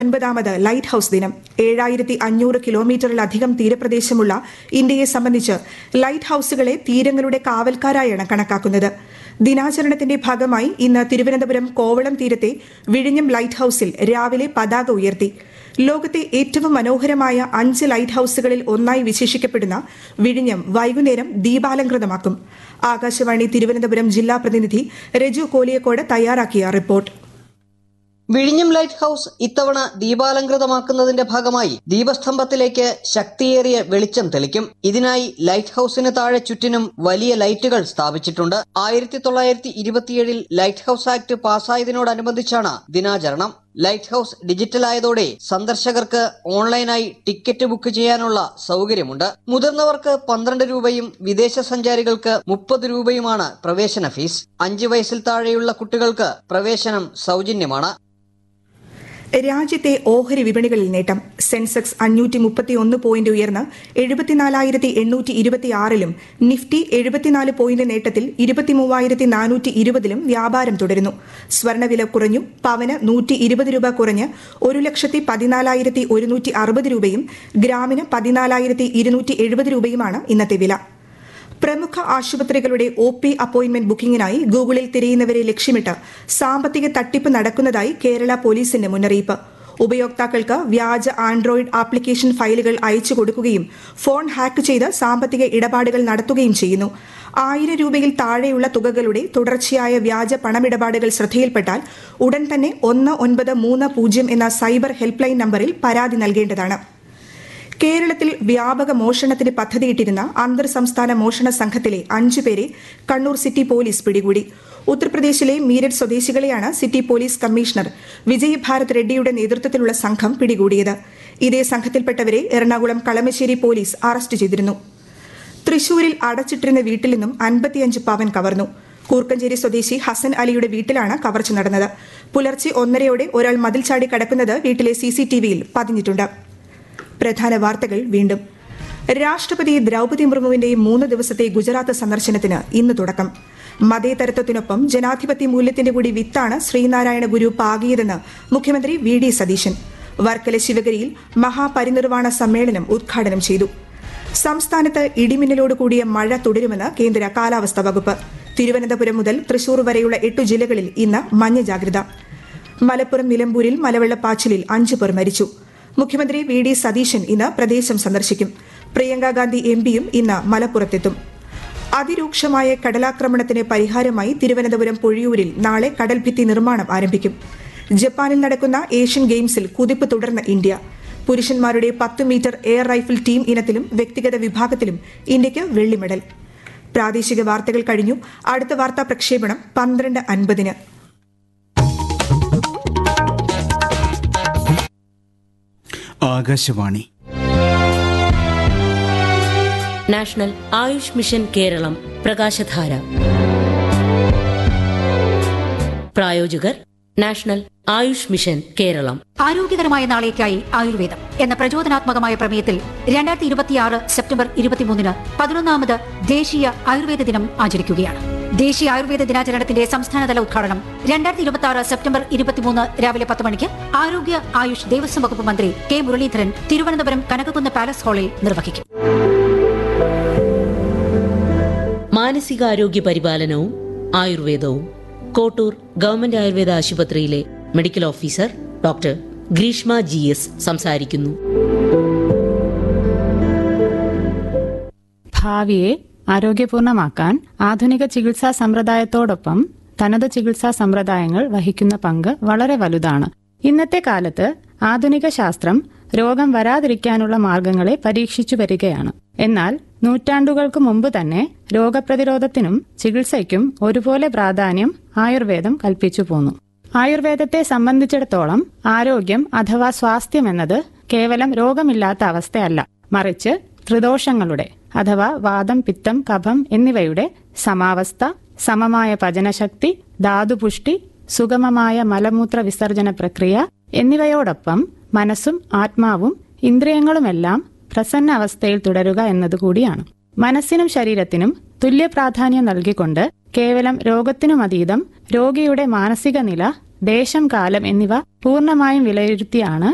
ഒൻപതാമത് light house ദിനം ഏഴായിരത്തി അഞ്ഞൂറ് കിലോമീറ്ററിലധികം തീരപ്രദേശമുള്ള ഇന്ത്യയെ സംബന്ധിച്ച് ലൈറ്റ് ഹൌസുകളെ തീരങ്ങളുടെ കാവൽക്കാരായാണ് കണക്കാക്കുന്നത് ദിനാചരണത്തിന്റെ ഭാഗമായി ഇന്ന് തിരുവനന്തപുരം കോവളം തീരത്തെ വിഴിഞ്ഞം ലൈറ്റ് ഹൌസിൽ രാവിലെ പതാക ഉയർത്തി ലോകത്തെ ഏറ്റവും മനോഹരമായ അഞ്ച് ലൈറ്റ് ഹൌസുകളിൽ ഒന്നായി വിശേഷിക്കപ്പെടുന്ന വിഴിഞ്ഞം വൈകുന്നേരം ദീപാലങ്കൃതമാക്കും ആകാശവാണി തിരുവനന്തപുരം ജില്ലാ പ്രതിനിധി രജു കോലിയക്കോട് തയ്യാറാക്കിയ റിപ്പോർട്ട് വിഴിഞ്ഞം ലൈറ്റ് ഹൌസ് ഇത്തവണ ദീപാലങ്കൃതമാക്കുന്നതിന്റെ ഭാഗമായി ദീപസ്തംഭത്തിലേക്ക് ശക്തിയേറിയ വെളിച്ചം തെളിക്കും ഇതിനായി ലൈറ്റ് ഹൌസിന് താഴെ ചുറ്റിനും വലിയ ലൈറ്റുകൾ സ്ഥാപിച്ചിട്ടുണ്ട് ആയിരത്തി തൊള്ളായിരത്തി ഇരുപത്തിയേഴിൽ ലൈറ്റ് ഹൌസ് ആക്ട് പാസ്സായതിനോടനുബന്ധിച്ചാണ് ദിനാചരണം ലൈറ്റ് ഹൌസ് ഡിജിറ്റലായതോടെ സന്ദർശകർക്ക് ഓൺലൈനായി ടിക്കറ്റ് ബുക്ക് ചെയ്യാനുള്ള സൗകര്യമുണ്ട് മുതിർന്നവർക്ക് പന്ത്രണ്ട് രൂപയും വിദേശ സഞ്ചാരികൾക്ക് മുപ്പത് രൂപയുമാണ് പ്രവേശന ഫീസ് അഞ്ച് വയസ്സിൽ താഴെയുള്ള കുട്ടികൾക്ക് പ്രവേശനം സൗജന്യമാണ് രാജ്യത്തെ ഓഹരി വിപണികളിൽ നേട്ടം സെൻസെക്സ് അഞ്ഞൂറ്റി മുപ്പത്തി ഒന്ന് പോയിന്റ് ഉയർന്ന് എഴുപത്തിനാലായിരത്തി എണ്ണൂറ്റി ഇരുപത്തിയാറിലും നിഫ്റ്റി എഴുപത്തിനാല് പോയിന്റ് നേട്ടത്തിൽ ഇരുപത്തിമൂവായിരത്തി നാനൂറ്റി ഇരുപതിലും വ്യാപാരം തുടരുന്നു സ്വർണ്ണവില കുറഞ്ഞു പവന് നൂറ്റി ഇരുപത് രൂപ കുറഞ്ഞ് ഒരു ലക്ഷത്തി പതിനാലായിരത്തി ഒരുന്നൂറ്റി അറുപത് രൂപയും ഗ്രാമിന് പതിനാലായിരത്തി ഇരുന്നൂറ്റി എഴുപത് രൂപയുമാണ് ഇന്നത്തെ വില പ്രമുഖ ആശുപത്രികളുടെ ഒ പി അപ്പോയിന്റ്മെന്റ് ബുക്കിംഗിനായി ഗൂഗിളിൽ തിരയുന്നവരെ ലക്ഷ്യമിട്ട് സാമ്പത്തിക തട്ടിപ്പ് നടക്കുന്നതായി കേരള പോലീസിന്റെ മുന്നറിയിപ്പ് ഉപയോക്താക്കൾക്ക് വ്യാജ ആൻഡ്രോയിഡ് ആപ്ലിക്കേഷൻ ഫയലുകൾ അയച്ചു കൊടുക്കുകയും ഫോൺ ഹാക്ക് ചെയ്ത് സാമ്പത്തിക ഇടപാടുകൾ നടത്തുകയും ചെയ്യുന്നു ആയിരം രൂപയിൽ താഴെയുള്ള തുകകളുടെ തുടർച്ചയായ വ്യാജ പണമിടപാടുകൾ ശ്രദ്ധയിൽപ്പെട്ടാൽ ഉടൻ തന്നെ ഒന്ന് ഒൻപത് മൂന്ന് പൂജ്യം എന്ന സൈബർ ഹെൽപ്പ് ലൈൻ നമ്പറിൽ പരാതി നൽകേണ്ടതാണ് കേരളത്തിൽ വ്യാപക മോഷണത്തിന് പദ്ധതിയിട്ടിരുന്ന അന്തർ സംസ്ഥാന മോഷണ സംഘത്തിലെ അഞ്ചു പേരെ കണ്ണൂർ സിറ്റി പോലീസ് പിടികൂടി ഉത്തർപ്രദേശിലെ മീരറ്റ് സ്വദേശികളെയാണ് city police commissioner Vijay Bharat റെഡ്ഡിയുടെ നേതൃത്വത്തിലുള്ള സംഘം പിടികൂടിയത് ഇതേ സംഘത്തിൽപ്പെട്ടവരെ എറണാകുളം കളമശ്ശേരി പോലീസ് അറസ്റ്റ് ചെയ്തിരുന്നു തൃശൂരിൽ അടച്ചിട്ടിരുന്ന വീട്ടിൽ നിന്നും അൻപത്തിയഞ്ച് പവൻ കവർന്നു കൂർക്കഞ്ചേരി സ്വദേശി ഹസൻ അലിയുടെ വീട്ടിലാണ് കവർച്ച നടന്നത് പുലർച്ചെ ഒന്നരയോടെ ഒരാൾ മതിൽ ചാടി കടക്കുന്നത് വീട്ടിലെ സിസിടിവിയിൽ പതിഞ്ഞിട്ടുണ്ട് പ്രധാന വാർത്തകൾ വീണ്ടും രാഷ്ട്രപതി ദ്രൗപതി മുർമുവിന്റെ മൂന്ന് ദിവസത്തെ ഗുജറാത്ത് സന്ദർശനത്തിന് ഇന്ന് തുടക്കം മതേതരത്വത്തിനൊപ്പം ജനാധിപത്യ മൂല്യത്തിന്റെ കൂടി വിത്താണ് ശ്രീനാരായണ ഗുരു പാകിയതെന്ന് മുഖ്യമന്ത്രി വി ഡി സതീശൻ വർക്കല ശിവഗിരിയിൽ മഹാപരിനിർവാണ സമ്മേളനം ഉദ്ഘാടനം ചെയ്തു സംസ്ഥാനത്ത് ഇടിമിന്നലോട് കൂടിയ മഴ തുടരുമെന്ന് കേന്ദ്ര കാലാവസ്ഥാ വകുപ്പ് തിരുവനന്തപുരം മുതൽ തൃശൂർ വരെയുള്ള എട്ടു ജില്ലകളിൽ ഇന്ന് മഞ്ഞ ജാഗ്രത മലപ്പുറം നിലമ്പൂരിൽ മലവെള്ളപ്പാച്ചിലിൽ അഞ്ചു പേർ മരിച്ചു മുഖ്യമന്ത്രി വി ഡി സതീശൻ ഇന്ന് പ്രദേശം സന്ദർശിക്കും പ്രിയങ്ക ഗാന്ധി എം പിയും ഇന്ന് മലപ്പുറത്തെത്തും അതിരൂക്ഷമായ കടലാക്രമണത്തിന് പരിഹാരമായി തിരുവനന്തപുരം പൊഴിയൂരിൽ നാളെ കടൽഭിത്തി നിർമ്മാണം ആരംഭിക്കും ജപ്പാനിൽ നടക്കുന്ന ഏഷ്യൻ ഗെയിംസിൽ കുതിപ്പ് തുടർന്ന ഇന്ത്യ പുരുഷന്മാരുടെ പത്ത് മീറ്റർ എയർ റൈഫിൾ ടീം ഇനത്തിലും വ്യക്തിഗത വിഭാഗത്തിലും ഇന്ത്യയ്ക്ക് വെള്ളി മെഡൽ പ്രാദേശിക വാർത്തകൾ കഴിഞ്ഞു അടുത്ത വാർത്താ പ്രക്ഷേപണം പന്ത്രണ്ട് അൻപതിന് ആകാശവാണി നാഷണൽ ആയുഷ് മിഷൻ കേരളം പ്രകാശധാര പ്രായോജകർ നാഷണൽ ആയുഷ് മിഷൻ കേരളം ആരോഗ്യകരമായ നാളേക്കായി ആയുർവേദം എന്ന പ്രചോദനാത്മകമായ പ്രമേയത്തിൽ രണ്ടായിരത്തി ഇരുപത്തിയാറ് സെപ്റ്റംബർ ഇരുപത്തിമൂന്നിന് പതിനൊന്നാമത് ദേശീയ ആയുർവേദ ദിനം ആചരിക്കുകയാണ് ദേശീയ ആയുർവേദ ദിനാചരണത്തിന്റെ സംസ്ഥാനതല ഉദ്ഘാടനം രണ്ടായിരത്തി ഇരുപത്തി ആറ് സെപ്റ്റംബർ ഇരുപത്തിമൂന്ന് രാവിലെ പത്ത് മണിക്ക് ആരോഗ്യ ആയുഷ് ദേവസ്വം വകുപ്പ് മന്ത്രി കെ മുരളീധരൻ തിരുവനന്തപുരം കനകക്കുന്ന് പാലസ് ഹാളിൽ നിർവഹിക്കും മാനസികാരോഗ്യ പരിപാലനവും ആയുർവേദവും കോട്ടൂർ ഗവൺമെന്റ് ആയുർവേദ ആശുപത്രിയിലെ medical officer doctor Greeshma G S സംസാരിക്കുന്നു ഭാവിയെ ആരോഗ്യപൂർണമാക്കാൻ ആധുനിക ചികിത്സാ സമ്പ്രദായത്തോടൊപ്പം തനത് ചികിത്സാ സമ്പ്രദായങ്ങൾ വഹിക്കുന്ന പങ്ക് വളരെ വലുതാണ് ഇന്നത്തെ കാലത്ത് ആധുനിക ശാസ്ത്രം രോഗം വരാതിരിക്കാനുള്ള മാർഗങ്ങളെ പരീക്ഷിച്ചു വരികയാണ് എന്നാൽ നൂറ്റാണ്ടുകൾക്ക് മുമ്പ് തന്നെ രോഗപ്രതിരോധത്തിനും ചികിത്സയ്ക്കും ഒരുപോലെ പ്രാധാന്യം ആയുർവേദം കൽപ്പിച്ചു പോന്നു ആയുർവേദത്തെ സംബന്ധിച്ചിടത്തോളം ആരോഗ്യം അഥവാ സ്വാസ്ഥ്യം എന്നത് കേവലം രോഗമില്ലാത്ത അവസ്ഥയല്ല മറിച്ച് ത്രിദോഷങ്ങളുടെ അഥവാ വാദം പിത്തം കഫം എന്നിവയുടെ സമാവസ്ഥ സമമായ പചനശക്തി ധാതുപുഷ്ടി സുഗമമായ മലമൂത്ര വിസർജന പ്രക്രിയ എന്നിവയോടൊപ്പം മനസ്സും ആത്മാവും ഇന്ദ്രിയങ്ങളുമെല്ലാം പ്രസന്ന അവസ്ഥയിൽ തുടരുക എന്നതുകൂടിയാണ് മനസ്സിനും ശരീരത്തിനും തുല്യ പ്രാധാന്യം നൽകിക്കൊണ്ട് കേവലം രോഗത്തിനുമതീതം രോഗിയുടെ മാനസിക നില ദേശം കാലം എന്നിവ പൂർണ്ണമായും വിലയിരുത്തിയാണ്